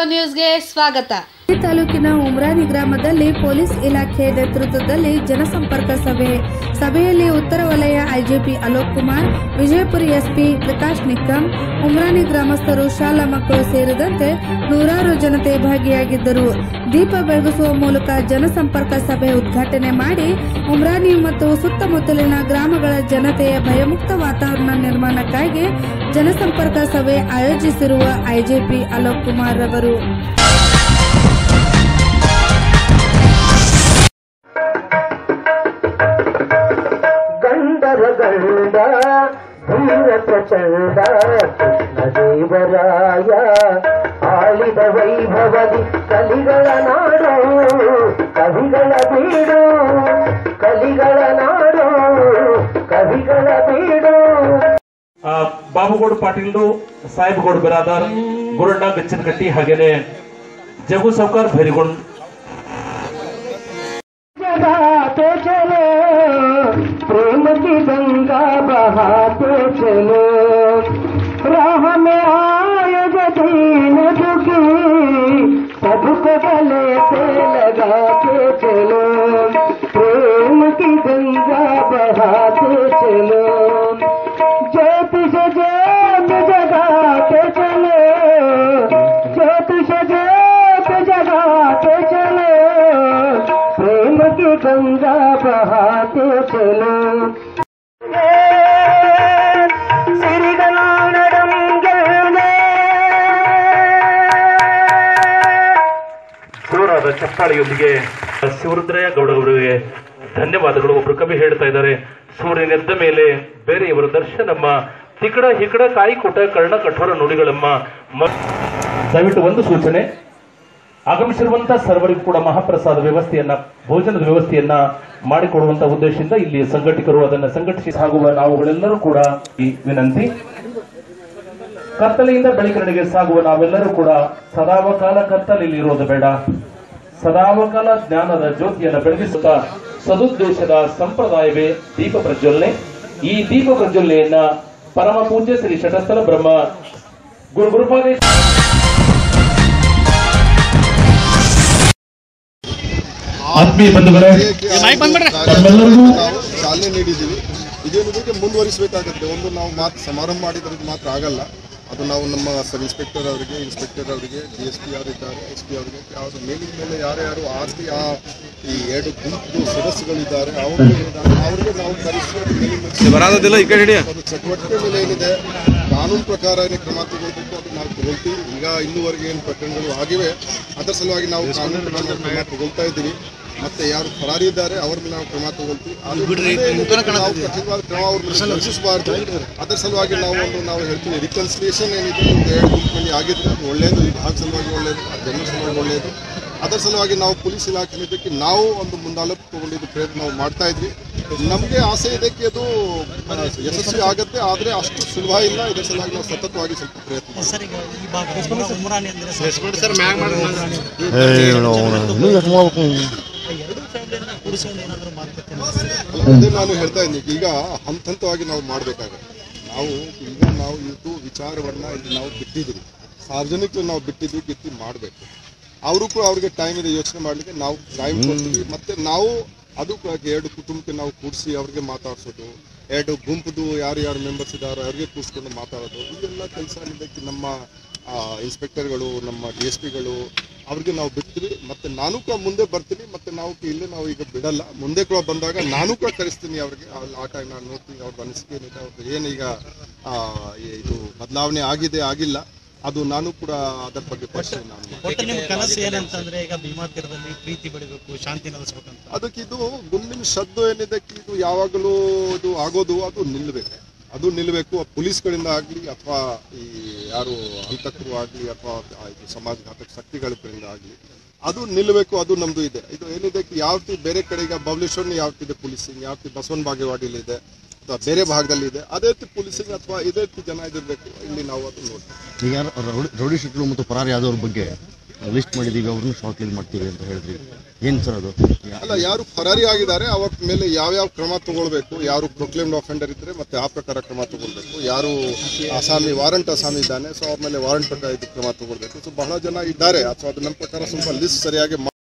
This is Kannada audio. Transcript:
ನ್ಯೂಸ್ಗೆ ಸ್ವಾಗತ ಈ ತಾಲೂಕಿನ ಉಮ್ರಾನಿ ಗ್ರಾಮದಲ್ಲಿ ಪೊಲೀಸ್ ಇಲಾಖೆ ನೇತೃತ್ವದಲ್ಲಿ ಜನಸಂಪರ್ಕ ಸಭೆ ಸಭೆಯಲ್ಲಿ ಉತ್ತರ ವಲಯ ಐಜಿಪಿ ಅಲೋಕ್ ಕುಮಾರ್ ವಿಜಯಪುರ ಎಸ್ಪಿ ಪ್ರಕಾಶ್ ನಿಕ್ಕಂ ಉಮ್ರಾನಿ ಗ್ರಾಮಸ್ಥರು ಶಾಲಾ ಮಕ್ಕಳು ಸೇರಿದಂತೆ ನೂರಾರು ಜನತೆ ಭಾಗಿಯಾಗಿದ್ದರು ದೀಪ ಬೆಳಗಿಸುವ ಮೂಲಕ ಜನಸಂಪರ್ಕ ಸಭೆ ಉದ್ಘಾಟನೆ ಮಾಡಿ ಉಮ್ರಾನಿ ಮತ್ತು ಸುತ್ತಮುತ್ತಲಿನ ಗ್ರಾಮಗಳ ಜನತೆಯ ಭಯಮುಕ್ತ ವಾತಾವರಣ ನಿರ್ಮಾಣಕ್ಕಾಗಿ ಜನಸಂಪರ್ಕ ಸಭೆ ಆಯೋಜಿಸಿರುವ ಐಜಿಪಿ ಅಲೋಕ್ ಕುಮಾರ್ ರವರು ಗಂಡರ ಗಂಡ ಧೀರ ಪ್ರಚಂಡ ಕೃಷ್ಣದೇವರಾಯ ಆಳಿದ ವೈಭವದಿ ಕಲಿಗಳ ನಾಡು ಕವಿಗಳ ಬೀಡು ಕಲಿಗಳ ನಾಡು ಕವಿಗಳ ಬೀಡು ಆ, ಬಾಬುಗೌಡ ಪಾಟೀಲ್ರು ಸಾಹೇಬಗೌಡ ಬಿರಾದಾರ್ ಗುರಣ್ಣ ಬೆಚ್ಚನಕಟ್ಟಿ ಹಾಗೇನೆ ಜಗು ಸೌಕಾರ್ ಭೈರಿಗೊಂಡ್ जगाते चलो प्रेम की गंगा बहाते चलो राह में आए जो दीन दुखी सबको गले पे लगाते चलो प्रेम की गंगा बहाते चलो ज्योति से ज्योत जगाते चलो ज्योति से ज्योत जगाते चलो प्रेम की गंगा बहाते चलो ಸಿರಿಗಲಾನಡಂ ಗೆಲ್ವೆ ಜೋರಾದ ಚಪ್ಪಾಳೆಯೊಂದಿಗೆ ಶಿವರುದ್ರಯ್ಯ ಗೌಡ ಅವರಿಗೆ ಧನ್ಯವಾದಗಳು ಒಬ್ರು ಕವಿ ಹೇಳ್ತಾ ಇದ್ದಾರೆ ಸೂರ್ಯನೆದ್ದ ಮೇಲೆ ಬೇರೆಯವರ ದರ್ಶನಮ್ಮ ತಿಕಡ ಹಿಕಡ ಕಾಯಿಕೊಟ ಕರ್ಣ ಕಠೋರ ನುಡಿಗಳಮ್ಮ ಮ- ದಯವಿಟ್ಟು ಒಂದು ಸೂಚನೆ ಆಗಮಿಸಿರುವಂತ ಸರ್ವರಿಗೂ ಕೂಡ ಮಹಾಪ್ರಸಾದ ವ್ಯವಸ್ಥೆಯನ್ನ ಭೋಜನದ ವ್ಯವಸ್ಥೆಯನ್ನ ಮಾಡಿಕೊಡುವಂತ ಉದ್ದೇಶದಿಂದ ಇಲ್ಲಿ ಸಂಘಟಕರು ಅದನ್ನ ಸಂಘಟಿಸಿ ಸಾಗುವ ನಾವುಗಳೆಲ್ಲರೂ ಕೂಡ ಈ ವಿನಂತಿ ಕತ್ತಲೆಯಿಂದ ಬೆಳಕಿನಡೆಗೆ ಸಾಗುವ ನಾವೆಲ್ಲರೂ ಕೂಡ ಸದಾವಕಾಲ ಕತ್ತಲೆಯಲ್ಲಿ ಇರೋದು ಬೇಡ ಸದಾವಕಾಲ ಜ್ಞಾನದ ಜ್ಯೋತಿಯನ್ನು ಬೆಳಗಿಸುತ್ತಾ ಸದುದ್ದೇಶದ ಸಂಪ್ರದಾಯವೇ ದೀಪ ಪ್ರಜ್ವಲನೆ ಈ ದೀಪ ಪ್ರಜ್ವಲನೆಯನ್ನ ಪರಮ ಪೂಜ್ಯ ಶ್ರೀ ಶಟಸ್ಥಲ ಬ್ರಹ್ಮ ಗುರು ಗುರುಪಾದೇಶ ಆತ್ಮೀಯ ಬಂಧುಗಳೇ ತಮ್ಮೆಲ್ಲರಿಗೂ ನಾವು ಚಾಲನೆ ನೀಡಿದ್ದೀವಿ ಇದೇನಿದೆ ಮುಂದುವರಿಸಬೇಕಾಗುತ್ತೆ ಒಂದು ನಾವು ಮಾತು ಸಮಾರಂಭ ಮಾಡಿದ್ರೆ ಮಾತ್ರ ಆಗಲ್ಲ ಅದು ನಾವು ನಮ್ಮ ಸಬ್ ಇನ್ಸ್ಪೆಕ್ಟರ್ ಅವರಿಗೆ ಇನ್ಸ್ಪೆಕ್ಟರ್ ಅವರಿಗೆ ಡಿ ಎಸ್ ಪಿ ಯಾರು ಇದ್ದಾರೆ ಎಸ್ ಪಿ ಅವರಿಗೆ ಯಾರು ಮೇಲಿನ ಮೇಲೆ ಯಾರ್ಯಾರು ಆಸ್ತಿ ಆ ಈ ಎರಡು ಗುಂಪು ಸದಸ್ಯಗಳಿದ್ದಾರೆ ಅವರು ಅವರಿಗೆ ನಾವು ಕರೆಸಿ ಬರೋದಿಲ್ಲ ಈ ಕಡೆ ಹಿಡಿಯ ಅದು ಚಟುವಟಿಕೆ ಮೇಲೆ ಏನಿದೆ ಕಾನೂನು ಪ್ರಕಾರ ಏನು ಕ್ರಮ ತಗೊಳ್ಬೇಕು ಅದು ನಾವು ತಗೊಳ್ತೀವಿ ಈಗ ಇನ್ನೂವರೆಗೆ ಏನು ಪ್ರಕರಣಗಳು ಆಗಿವೆ ಅದರ ಸಲುವಾಗಿ ನಾವು ಕಾನೂನು ಪ್ರಕಾರ ಕ್ರಮ ತಗೊಳ್ತಾ ಇದ್ದೀವಿ ಮತ್ತೆ ಯಾರು ಫರಾರಿ ಇದ್ದಾರೆ ಅವ್ರ ಮೇಲೆ ನಾವು ಕ್ರಮ ತಗೊಳ್ತೀವಿ ಅದು ಮುಂದೆ ಏನಿದೆ, ನಾವು ಕಠಿಣವಾದ ಕ್ರಮ ಅವ್ರ ಮೇಲೆ ಘೋಷಿಸಬಾರ್ದು ಅದರ ಸಲುವಾಗಿ ನಾವು ಒಂದು ನಾವು ಹೇಳ್ತೀವಿ ರಿಕನ್ಸಿಲೇಷನ್ ಏನಿದೆ ಒಂದು ಎರಡು ಗುಂಪಿನಲ್ಲಿ ಆಗಿದ್ರೆ ಅದು ಒಳ್ಳೆಯದು ಈ ಭಾಗ ಸಲುವಾಗಿ ಒಳ್ಳೆಯದು ಆ ಜನರ ಸಲುವಾಗಿ ಒಳ್ಳೆಯದು ಅದರ ಸಲುವಾಗಿ ನಾವು ಪೊಲೀಸ್ ಇಲಾಖೆ ಇದಕ್ಕೆ ನಾವು ಒಂದು ಮುಂದಾಲೋಪ ತಗೊಂಡಿದ್ದು ಪ್ರಯತ್ನ ನಾವು ಮಾಡ್ತಾ ಇದ್ವಿ ನಮಗೆ ಆಸೆ ಇದಕ್ಕೆ ಅದು ಆ, ಯಶಸ್ವಿ ಆಗುತ್ತೆ ಆದರೆ ಅಷ್ಟು ಸುಲಭ ಇಲ್ಲ ಇದರ ಸಲುವಾಗಿ ನಾವು ಸತತವಾಗಿ ಸ್ವಲ್ಪ ಪ್ರಯತ್ನ ಮಾಡ್ತೀವಿ. ಸರ್ ಈಗ ಈ ಭಾಗ ಉಮ್ರಾನಿ ಅಂದ್ರೆ ಎರಡು ಫ್ಯಾಮಿಲಿಯನ್ನ ಕೂಡಿಸ್ಕೊಂಡು ಏನಾದರೂ ಮಾತುಕತೆ ನಡೆಸಿದ್ರೆ ಅಲ್ಲ, ಅದೇ ನಾನು ಹೇಳ್ತಾ ಇದ್ದೀನಿ ಈಗ ಹಂತ ಹಂತವಾಗಿ ನಾವು ಮಾಡಬೇಕಾಗುತ್ತೆ ನಾವು ಈಗ ನಾವು ಇವತ್ತು ವಿಚಾರವನ್ನ ಇಲ್ಲಿ ನಾವು ಬಿಟ್ಟಿದ್ದೀವಿ ಸಾರ್ವಜನಿಕರು ನಾವು ಬಿಟ್ಟಿದ್ವಿ ಗಿತ್ತಿ ಮಾಡಬೇಕು ಅವರು ಕೂಡ ಅವ್ರಿಗೆ ಟೈಮ್ ಇದೆ ಯೋಚನೆ ಮಾಡಲಿಕ್ಕೆ ನಾವು ಟೈಮ್ ಕೊಡ್ತೀವಿ ಮತ್ತೆ ನಾವು ಅದು ಕೂಡ ಎರಡು ಕುಟುಂಬಕ್ಕೆ ನಾವು ಕೂಡಿಸಿ ಅವ್ರಿಗೆ ಮಾತಾಡ್ಸೋದು ಎರಡು ಗುಂಪುದು ಯಾರು ಯಾರು ಮೆಂಬರ್ಸ್ ಇದ್ದಾರೋ ಅವ್ರಿಗೆ ಕೂರಿಸ್ಕೊಂಡು ಮಾತಾಡೋದು ಇದೆಲ್ಲ ಕೆಲಸ ಇದಕ್ಕೆ ನಮ್ಮ ಆ, ಇನ್ಸ್ಪೆಕ್ಟರ್ಗಳು ನಮ್ಮ ಡಿ ಎಸ್ ಪಿಗಳು ಅವ್ರಿಗೆ ನಾವು ಬಿಡ್ತೀವಿ ಮತ್ತೆ ನಾನು ಕೂಡ ಮುಂದೆ ಬರ್ತೀನಿ ಮತ್ತೆ ನಾವು ಇಲ್ಲೇ ನಾವು ಈಗ ಬಿಡಲ್ಲ ಮುಂದೆ ಕೂಡ ಬಂದಾಗ ನಾನು ಕೂಡ ಕರೆಸ್ತೀನಿ ಅವ್ರಿಗೆ ಅಲ್ಲಿ ಆ ಟೈಮ್ ನಾನು ನೋಡ್ತೀನಿ ಅವ್ರ ಅನಿಸಿಕೆ ಏನಿದೆ ಅವ್ರದ್ದು ಏನೀಗ ಆ, ಇದು ಬದಲಾವಣೆ ಆಗಿದೆ ಆಗಿಲ್ಲ ಅದು ನಾನು ಕೂಡ ಅದರ ಬಗ್ಗೆ ಪರಿಶೀಲನೆ ನಾನು ಮಾಡ್ತೀನಿ. ಒಟ್ಟು ನಿಮ್ಮ ಕನಸು ಏನಂತಂದ್ರೆ ಈಗ ಭೀಮಾ ತೀರದಲ್ಲಿ ಪ್ರೀತಿ ಬೆಳಿಬೇಕು ಶಾಂತಿ ನೆಲೆಸ್ಬೇಕಂತ ಅದಕ್ಕೆ ಇದು ಗುಂಡಿನ ಶಬ್ದ ಏನಿದೆ ಇದು ಯಾವಾಗಲೂ ಇದು ಆಗೋದು ಅದು ನಿಲ್ಲಬೇಕು ಅದು ನಿಲ್ಲಬೇಕು ಪೊಲೀಸ್ ಕಡೆಯಿಂದ ಆಗಲಿ ಅಥವಾ ಈ ಯಾರು ಹಂತಕರು ಆಗಲಿ ಅಥವಾ ಆ ಇದು ಸಮಾಜಘಾತಕ ಶಕ್ತಿಗಳ ಕಡೆಯಿಂದ ಆಗಲಿ ಅದು ನಿಲ್ಲಬೇಕು ಅದು ನಮ್ದು ಇದೆ ಇದು ಏನಿದೆ ಯಾವ ರೀತಿ ಬೇರೆ ಕಡೆ ಈಗ ಬಬಲೇಶ್ವರ್ನ ಯಾವ ರೀತಿ ಇದೆ ಪೊಲೀಸಿಂಗ್ ಯಾವ ರೀತಿ ಬಸವನ ಬಾಗೇವಾಡಿಲಿ ಇದೆ ಅಥವಾ ಬೇರೆ ಭಾಗದಲ್ಲಿ ಇದೆ ಅದೇ ರೀತಿ ಪೊಲೀಸಿಂಗ್ ಅಥವಾ ಇದೇ ರೀತಿ ಜನ ಇದಿರಬೇಕು ಇಲ್ಲಿ ನಾವು ಅದು ನೋಡ್ತೀವಿ ಈಗ ರೌಡಿ ರೌಡಿ ಶೀಟ್ಗಳು ಮತ್ತು ಪರಾರಿ ಆದವ್ರ ಬಗ್ಗೆ ಲಿಸ್ಟ್ ಮಾಡಿದ್ದೀವಿ ಅವ್ರನ್ನೂ ಶಾರ್ಟ್ ಲಿಸ್ಟ್ ಮಾಡ್ತೀವಿ ಅಂತ ಹೇಳಿದ್ರಿ ಏನು ಸರ್ ಅದು ಅಲ್ಲ ಯಾರು ಫರಾರಿ ಆಗಿದ್ದಾರೆ ಅವರ ಮೇಲೆ ಯಾವ್ಯಾವ ಕ್ರಮ ತಗೊಳ್ಬೇಕು ಯಾರು ಪ್ರೊಕ್ಲೇಮ್ಡ್ ಆಫೆಂಡರ್ ಇದ್ರೆ ಮತ್ತೆ ಆ ಪ್ರಕಾರ ಕ್ರಮ ತಗೊಳ್ಬೇಕು ಯಾರು ಅಸಾಮಿ ವಾರಂಟ್ ಅಸಾಮಿ ಇದ್ದಾನೆ ಸೊ ಅವ್ರ ಮೇಲೆ ವಾರಂಟ್ ಪ್ರಕಾರ ಇದು ಕ್ರಮ ತಗೊಳ್ಬೇಕು ಸೊ ಬಹಳ ಜನ ಇದ್ದಾರೆ ಸೊ ಅದು ನಮ್ಮ ಪ್ರಕಾರ ಸ್ವಲ್ಪ ಲಿಸ್ಟ್ ಸರಿಯಾಗಿ